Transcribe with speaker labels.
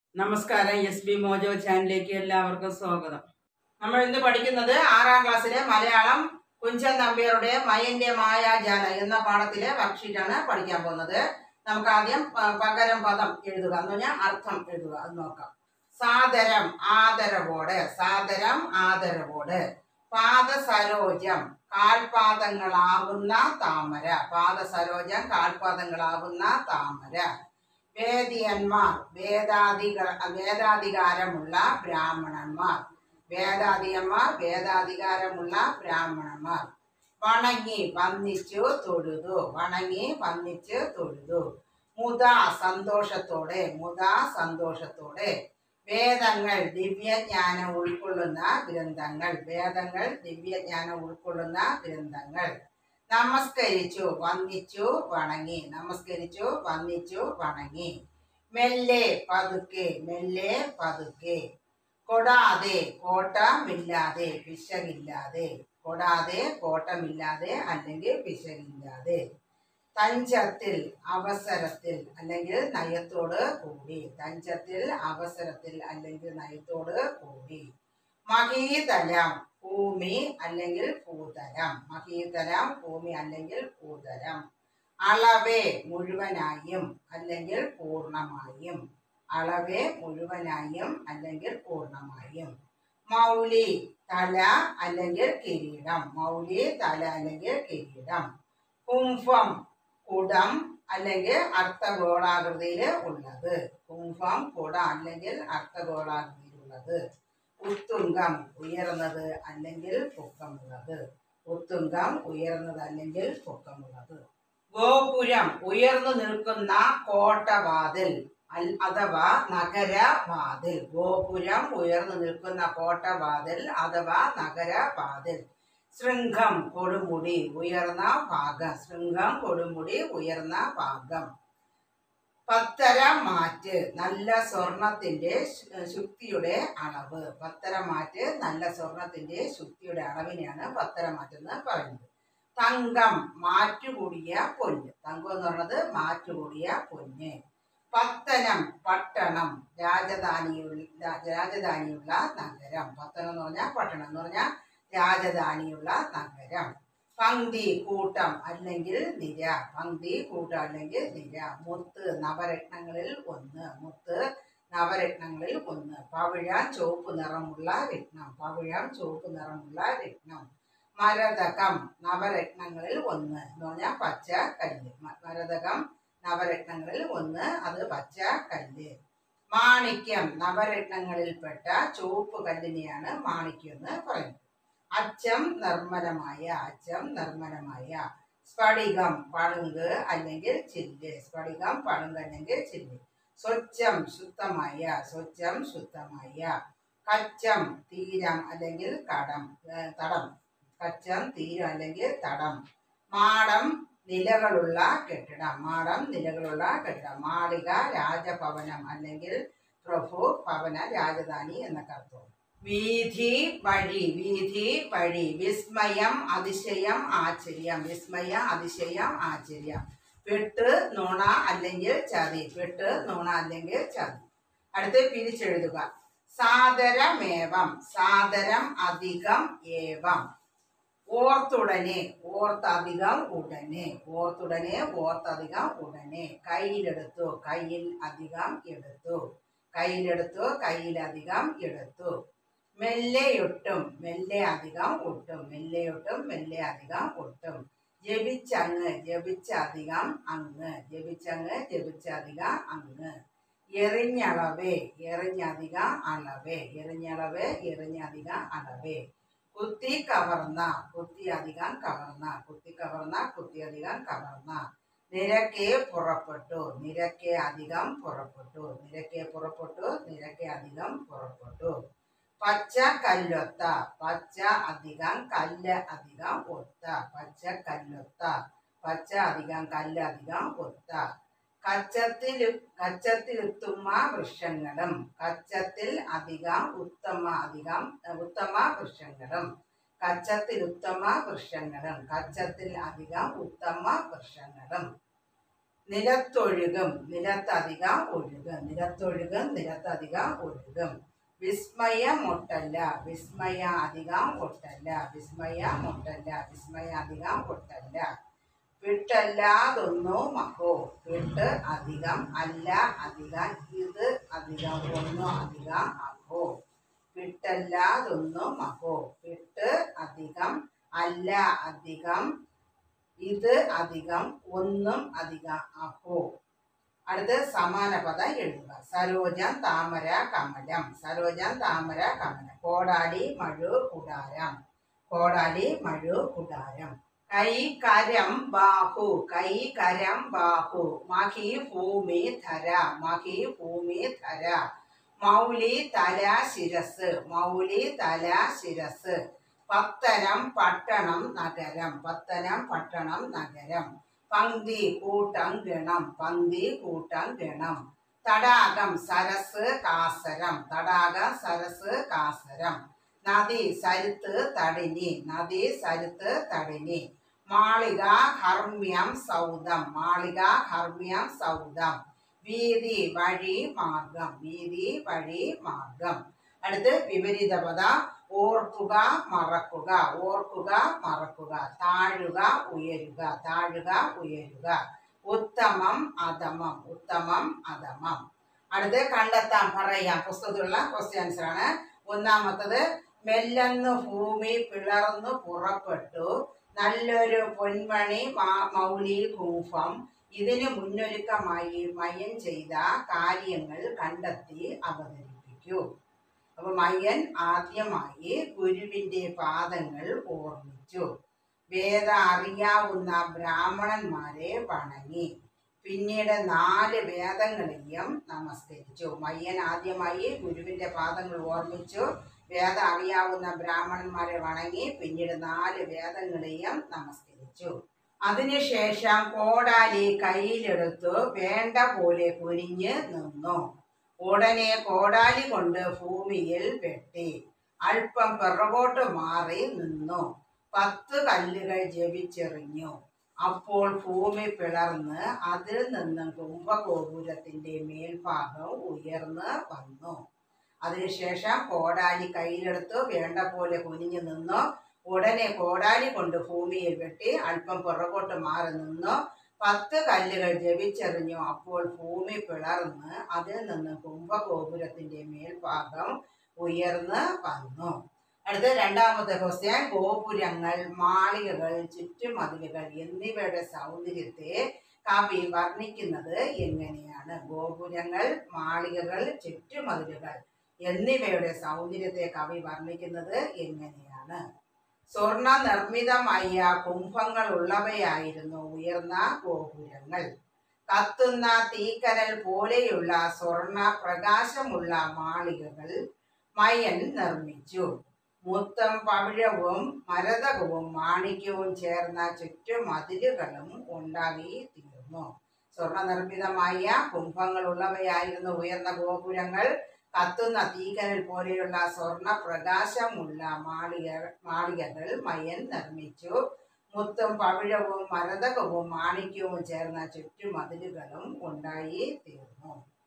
Speaker 1: നമസ്കാരം S B mojo ചാനലിലേക്ക് എല്ലാവർക്കും സ്വാഗതം
Speaker 2: നമ്മൾ ഇന്ന് പഠിക്കുന്നത് ആറാം ക്ലാസ്സിലെ മലയാളം കുഞ്ചൻ നമ്പ്യാരുടെ മയന്റെ മായാജാല എന്ന പാഠത്തിലെ വർക്ക്ഷീറ്റാണ് പഠിക്കാൻ പോകുന്നത് നമുക്ക് ആദ്യം പ- പകരം പദം എഴുതുക എന്ന് പറഞ്ഞാൽ അർത്ഥം എഴുതുക അത് നോക്കാം സാദരം ആദരവോട് സാദരം ആദരവോട് പാദസരോജം കാൽപാദങ്ങളാകുന്ന താമര പാദസരോജം കാൽപാദങ്ങളാകുന്ന താമര വേദിയന്മാർ വേദാധിക വേദാധികാരമുള്ള ബ്രാഹ്മണന്മാർ വേദാധികന്മാർ വേദാധികാരമുള്ള ബ്രാഹ്മണന്മാർ വണങ്ങി വന്നിച്ചു തൊഴുതു വണങ്ങി വന്നിച്ച് തൊഴുതു മുത സന്തോഷത്തോടെ മുത സന്തോഷത്തോടെ വേദങ്ങൾ ദിവ്യജ്ഞാനം ഉൾക്കൊള്ളുന്ന ഗ്രന്ഥങ്ങൾ വേദങ്ങൾ ദിവ്യജ്ഞാനം ഉൾക്കൊള്ളുന്ന ഗ്രന്ഥങ്ങൾ നമസ്കരിച്ചു വന്ദിച്ചു വണങ്ങി നമസ്കരിച്ചു വന്ദിച്ചു വണങ്ങി മെല്ലെ പതുക്കെ മെല്ലെ പതുക്കെ കൊടാതെ കോട്ടമില്ലാതെ പിശകില്ലാതെ കൊടാതെ കോട്ടമില്ലാതെ അല്ലെങ്കിൽ പിശകില്ലാതെ തഞ്ചത്തിൽ അവസരത്തിൽ അല്ലെങ്കിൽ നയത്തോട് കൂടി തഞ്ചത്തിൽ അവസരത്തിൽ അല്ലെങ്കിൽ നയത്തോട് കൂടി മഹീതലം ഭൂമി അല്ലെങ്കിൽ ഭൂതലം മഹീതലം ഭൂമി അല്ലെങ്കിൽ ഭൂതലം അളവേ മുഴുവനായും അല്ലെങ്കിൽ പൂർണ്ണമായും അളവേ മുഴുവനായും അല്ലെങ്കിൽ പൂർണ്ണമായും മൗലി തല അല്ലെങ്കിൽ കിരീടം മൗലി തല അല്ലെങ്കിൽ കിരീടം കുംഭം കുടം അല്ലെങ്കിൽ അർത്ഥഗോളാകൃതിയിൽ ഉള്ളത് കുംഭം കുടം അല്ലെങ്കിൽ അർത്ഥഗോളാകൃതിയിലുള്ളത് ഉത്തുംഗം ഉയർന്നത് അല്ലെങ്കിൽ പൊക്കമുള്ളത് ഉത്തുംഗം ഉയർന്നത് അല്ലെങ്കിൽ പൊക്കമുള്ളത് ഗോപുരം ഉയർന്നു നിൽക്കുന്ന കോട്ടവാതിൽ അൽ- അഥവാ നഗരവാതിൽ ഗോപുരം ഉയർന്നു നിൽക്കുന്ന കോട്ടവാതിൽ അഥവാ നഗരവാതിൽ ശൃംഖം കൊടുമുടി ഉയർന്ന ഭാഗം ശൃംഖം കൊടുമുടി ഉയർന്ന ഭാഗം പത്തര മാറ്റ് നല്ല സ്വർണത്തിന്റെ ശു- ശുക്തിയുടെ അളവ് പത്തര മാറ്റ് നല്ല സ്വർണത്തിന്റെ ശുക്തിയുടെ അളവിനെയാണ് പത്തര മാറ്റ് എന്ന് പറയുന്നത് തങ്കം മാറ്റുകൂടിയ പൊന്ന് തങ്കം എന്ന് പറയുന്നത് മാറ്റുകൂടിയ പൊന്ന് പത്തനം പട്ടണം രാജധാനിയുള്ള രാജധാനിയുള്ള നഗരം പത്തനം എന്ന് പറഞ്ഞാൽ പട്ടണം എന്ന് പറഞ്ഞാൽ രാജധാനിയുള്ള നഗരം പങ്ക്തി കൂട്ടം അല്ലെങ്കിൽ നിര പങ്ക്തി കൂട്ടം അല്ലെങ്കിൽ നിര മുത്ത് നവരത്നങ്ങളിൽ ഒന്ന് മുത്ത് നവരത്നങ്ങളിൽ ഒന്ന് പവിഴം ചുവപ്പ് നിറമുള്ള രത്നം പവിഴം ചുവപ്പ് നിറമുള്ള രത്നം മരതകം നവരത്നങ്ങളിൽ ഒന്ന് എന്ന് പറഞ്ഞാൽ പച്ച കല്ല് മ- മരതകം നവരത്നങ്ങളിൽ ഒന്ന് അത് പച്ച കല്ല് മാണിക്യം നവരത്നങ്ങളിൽപ്പെട്ട ചുവപ്പ് കല്ലിനെയാണ് മാണിക്യം എന്ന് പറയുന്നത് അച്ചം നിർമ്മലമായ അച്ചം നിർമ്മലമായ സ്ഫടികം പളുങ്ക് അല്ലെങ്കിൽ ചില്ല് സ്ഫടികം പളുങ്ക് അല്ലെങ്കിൽ ചില്ല് സ്വച്ഛം ശുദ്ധമായ സ്വച്ഛം ശുദ്ധമായ കച്ചം തീരം അല്ലെങ്കിൽ കടം ഏ, തടം കച്ചം തീരം അല്ലെങ്കിൽ തടം മാടം നിലകളുള്ള കെട്ടിടം മാടം നിലകളുള്ള കെട്ടിടം മാളിക രാജഭവനം അല്ലെങ്കിൽ പ്രഭു ഭവന രാജധാനി എന്നൊക്കെ അർത്ഥം വീഥി വഴി വീഥി വഴി വിസ്മയം അതിശയം ആശ്ചര്യം വിസ്മയം അതിശയം ആശ്ചര്യം പെട്ട് നുണ അല്ലെങ്കിൽ ചതി പെട്ട് നുണ അല്ലെങ്കിൽ ചതി അടുത്ത് പിരിച്ചെഴുതുക സാദരമേവം സാദരം അധികം ഏവം ഓർത്തുടനെ ഓർത്തധികം ഉടനെ ഓർത്തുടനെ ഓർത്തധികം ഉടനെ കയ്യിലെടുത്തു കയ്യിൽ അധികം എടുത്തു കയ്യിലെടുത്തു കയ്യിലധികം എടുത്തു മെല്ലെയൊട്ടും മെല്ലെ അധികം ഒട്ടും മെല്ലെയൊട്ടും മെല്ലെ അധികം ഒട്ടും ജപിച്ചങ്ങ് ജപിച്ചധികം അങ്ങ് ജപിച്ചങ്ങ് ജപിച്ചധികം അങ്ങ് എറിഞ്ഞളവേ എറിഞ്ഞധികം അളവേ എറിഞ്ഞളവേ എറിഞ്ഞധികം അളവേ കുത്തി കവർന്ന കുത്തി അധികം കവർന്ന കുത്തി കവർന്ന കുത്തി അധികം കവർന്ന നിരക്കെ പുറപ്പെട്ടു നിരക്കെ അധികം പുറപ്പെട്ടു നിരക്കെ പുറപ്പെട്ടു നിരക്കെ അധികം പുറപ്പെട്ടു പച്ച കല്ലൊത്ത പച്ച അധികം കല്ല് അധികം ഒത്ത പച്ച കല്ലൊത്ത പച്ച അധികം കല്ല് അധികം ഒത്ത കച്ചത്തിൽ കച്ചത്തിലുത്തുമ്മ വൃക്ഷങ്ങളും കച്ചത്തിൽ അധികം ഉത്തമ അധികം ഉത്തമ വൃക്ഷങ്ങളും കച്ചത്തിൽ ഉത്തമ വൃക്ഷങ്ങളും കച്ചത്തിൽ അധികം ഉത്തമ വൃക്ഷങ്ങളും നിലത്തൊഴുകും നിലത്തധികം ഒഴുകും നിലത്തൊഴുകും നിലത്തധികം ഒഴുകും വിസ്മയം ഒട്ടല്ല വിസ്മയ അധികം ഒട്ടല്ല വിസ്മയ ഒട്ടല്ല വിസ്മയ അധികം ഒട്ടല്ല വിട്ടല്ലാതൊന്നു മഹോ വിട്ട് അധികം അല്ല അധികം ഇത് അധികം ഒന്നു അധികം അഹോ വിട്ടല്ലാതൊന്നു മഹോ വിട്ട് അധികം അല്ല അധികം ഇത് അധികം ഒന്നും അധികം അഹോ അടുത്ത് സമാന പദം എഴുതുക സരോജം താമര കമലം സരോജം താമര കമലം കോടാലി മഴു കുടാരം കോടാലി മഴു കുടാരം കൈ കരം ബാഹു കൈ കരം ബാഹു മഹി ഭൂമി ധര മഹി ഭൂമി ധര മൗലി തല ശിരസ് മൗലി തല ശിരസ് പത്തനം പട്ടണം നഗരം പത്തനം പട്ടണം നഗരം പങ്ക്തി കൂട്ടം ഗണം പന്തി കൂട്ടം ഗണം തടാകം സരസ് കാസരം തടാകം സരസ് കാസരം നദി സരുത്ത് തടിനി നദി സരുത്ത് തടിനി മാളിക ഹർമ്മ്യം സൗദം മാളിക ഹർമ്മ്യം സൗദം വീതി വഴി മാർഗം വീതി വഴി മാർഗം അടുത്ത് വിപരീത പദ ഓർക്കുക മറക്കുക ഓർക്കുക മറക്കുക താഴുക ഉയരുക താഴുക ഉയരുക ഉത്തമം അധമം ഉത്തമം അധമം അടുത്ത് കണ്ടെത്താൻ പറയാം പുസ്തകത്തിലുള്ള ക്വസ്റ്റ്യൻസ് ആണ് ഒന്നാമത്തത് മെല്ലെന്ന് ഭൂമി പിളർന്നു പുറപ്പെട്ടു നല്ലൊരു പൊന്മണി മാ- മൗലി കൂഫം ഇതിന് മുന്നൊരുക്കമായി മയൻ ചെയ്ത കാര്യങ്ങൾ കണ്ടെത്തി അവതരിപ്പിക്കൂ അപ്പൊ മയ്യൻ ആദ്യമായി ഗുരുവിന്റെ പാദങ്ങൾ ഓർമ്മിച്ചു വേദ അറിയാവുന്ന ബ്രാഹ്മണന്മാരെ വണങ്ങി പിന്നീട് നാല് വേദങ്ങളെയും നമസ്കരിച്ചു മയ്യൻ ആദ്യമായി ഗുരുവിന്റെ പാദങ്ങൾ ഓർമ്മിച്ചു വേദ അറിയാവുന്ന ബ്രാഹ്മണന്മാരെ വണങ്ങി പിന്നീട് നാല് വേദങ്ങളെയും നമസ്കരിച്ചു അതിനുശേഷം കോടാലി കയ്യിലെടുത്തു വേണ്ട പോലെ കുനിഞ്ഞ് നിന്നു ഉടനെ കോടാലി കൊണ്ട് ഭൂമിയിൽ വെട്ടി അല്പം പിറകോട്ട് മാറി നിന്നു പത്ത് കല്ലുകൾ ജപിച്ചെറിഞ്ഞു അപ്പോൾ ഭൂമി പിളർന്ന് അതിൽ നിന്ന് കുംഭഗോപുരത്തിന്റെ മേൽഭാഗം ഉയർന്ന് വന്നു അതിനുശേഷം കോടാലി കയ്യിലെടുത്ത് വേണ്ട പോലെ കുനിഞ്ഞു നിന്നു ഉടനെ കോടാലി കൊണ്ട് ഭൂമിയിൽ വെട്ടി അല്പം പുറകോട്ട് മാറി നിന്നു പത്ത് കല്ലുകൾ ജപിച്ചെറിഞ്ഞു അപ്പോൾ ഭൂമി പിളർന്ന് അതിൽ നിന്ന് കുംഭഗോപുരത്തിന്റെ മേൽഭാഗം ഉയർന്ന് വന്നു അടുത്ത രണ്ടാമത്തെ ക്വസ്റ്റ്യൻ ഗോപുരങ്ങൾ മാളികകൾ ചുറ്റുമതിലുകൾ എന്നിവയുടെ സൗന്ദര്യത്തെ കവി വർണ്ണിക്കുന്നത് എങ്ങനെയാണ് ഗോപുരങ്ങൾ മാളികകൾ ചുറ്റുമതിലുകൾ എന്നിവയുടെ സൗന്ദര്യത്തെ കവി വർണ്ണിക്കുന്നത് എങ്ങനെയാണ് സ്വർണ നിർമ്മിതമായ കുംഭങ്ങൾ ഉള്ളവയായിരുന്നു ഉയർന്ന ഗോപുരങ്ങൾ കത്തുന്ന തീക്കനൽ പോലെയുള്ള സ്വർണ പ്രകാശമുള്ള മാളികകൾ മയൻ നിർമ്മിച്ചു മുത്തം പവിഴവും മരതകവും മാണിക്യവും ചേർന്ന ചുറ്റുമതിലുകളും ഉണ്ടായി തീർന്നു സ്വർണ്ണ നിർമ്മിതമായ കുംഭങ്ങളുള്ളവയായിരുന്നു ഉയർന്ന ഗോപുരങ്ങൾ കത്തുന്ന തീക്കനൽ പോലെയുള്ള സ്വർണ്ണ പ്രകാശമുള്ള മാളിക മാളികകൾ മയൻ നിർമ്മിച്ചു മുത്തും പവിഴവും മരതകവും മാണിക്യവും ചേർന്ന ചുറ്റുമതിലുകളും ഉണ്ടായി തീർന്നു